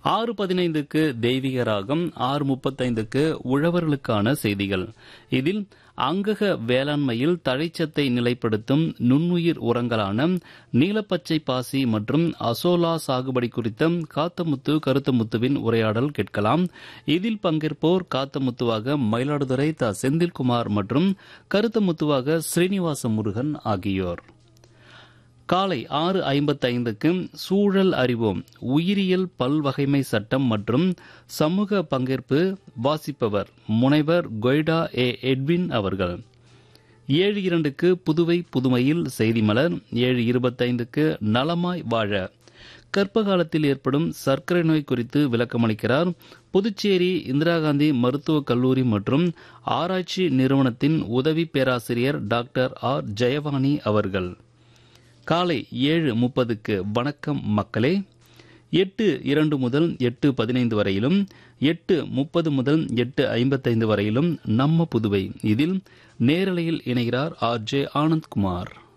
ஆறு பதினைந்துக்கு தெய்வீக ராகம் ஆறு முப்பத்தைந்துக்கு உழவர்களுக்கான செய்திகள் இதில் அங்கக வேளாண்மையில் தழைச்சத்தை நிலைப்படுத்தும் நுண்ணுயிர் உரங்களான நீலப்பச்சை பாசி மற்றும் அசோலா சாகுபடி குறித்த காத்தமுத்து கருத்தமுத்துவின் உரையாடல் கேட்கலாம் இதில் பங்கேற்போர் காத்தமுத்துவாக மயிலாடுதுறை த செந்தில்குமார் மற்றும் கருத்தமுத்துவாக ஸ்ரீனிவாச முருகன் ஆகியோர் காலை ஆறு ஐம்பத்தைந்துக்கு சூழல் அறிவோம் உயிரியல் பல்வகைமை சட்டம் மற்றும் சமூக பங்கேற்பு வாசிப்பவர் முனைவர் கொய்டா ஏ எட்வின் அவர்கள் ஏழு இரண்டுக்கு புதுவை புதுமையில் செய்தி மலர் ஏழு இருபத்தைந்துக்கு நலமாய் வாழ கர்ப்ப காலத்தில் ஏற்படும் சர்க்கரை நோய் குறித்து விளக்கமளிக்கிறார் புதுச்சேரி இந்திரா காந்தி மருத்துவக் கல்லூரி மற்றும் ஆராய்ச்சி நிறுவனத்தின் உதவி பேராசிரியர் டாக்டர் ஆர் ஜெயவாணி அவர்கள் காலை ஏழு முப்பதுக்கு வணக்கம் மக்களே எட்டு இரண்டு முதல் எட்டு பதினைந்து வரையிலும் எட்டு முப்பது முதல் எட்டு ஐம்பத்தைந்து வரையிலும் நம்ம புதுவை இதில் நேரலையில் இணைகிறார் ஆர் ஜே ஆனந்த்குமார்